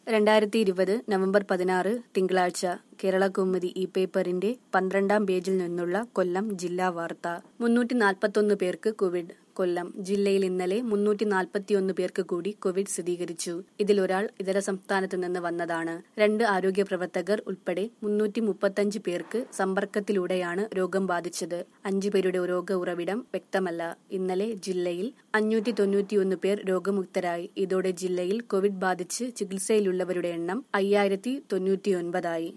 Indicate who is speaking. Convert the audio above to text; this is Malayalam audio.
Speaker 1: രണ്ടായിരത്തി ഇരുപത് നവംബർ പതിനാറ് തിങ്കളാഴ്ച കേരള കൗമുദി ഈ പേപ്പറിന്റെ പന്ത്രണ്ടാം പേജിൽ നിന്നുള്ള കൊല്ലം ജില്ലാ വാർത്ത മുന്നൂറ്റി നാൽപ്പത്തൊന്ന് പേർക്ക് കോവിഡ് കൊല്ലം ജില്ലയിൽ ഇന്നലെ മുന്നൂറ്റി നാൽപ്പത്തിയൊന്ന് പേർക്ക് കൂടി കോവിഡ് സ്ഥിരീകരിച്ചു ഇതിൽ ഒരാൾ ഇതര സംസ്ഥാനത്ത് നിന്ന് വന്നതാണ് രണ്ട് ആരോഗ്യ പ്രവർത്തകർ ഉൾപ്പെടെ മുന്നൂറ്റി മുപ്പത്തഞ്ച് പേർക്ക് സമ്പർക്കത്തിലൂടെയാണ് രോഗം ബാധിച്ചത് അഞ്ചു പേരുടെ രോഗ ഉറവിടം വ്യക്തമല്ല ഇന്നലെ ജില്ലയിൽ അഞ്ഞൂറ്റി തൊണ്ണൂറ്റിയൊന്ന് പേർ രോഗമുക്തരായി ഇതോടെ ജില്ലയിൽ കോവിഡ് ബാധിച്ച് ചികിത്സയിലുള്ളവരുടെ എണ്ണം അയ്യായിരത്തി തൊണ്ണൂറ്റിയൊൻപതായി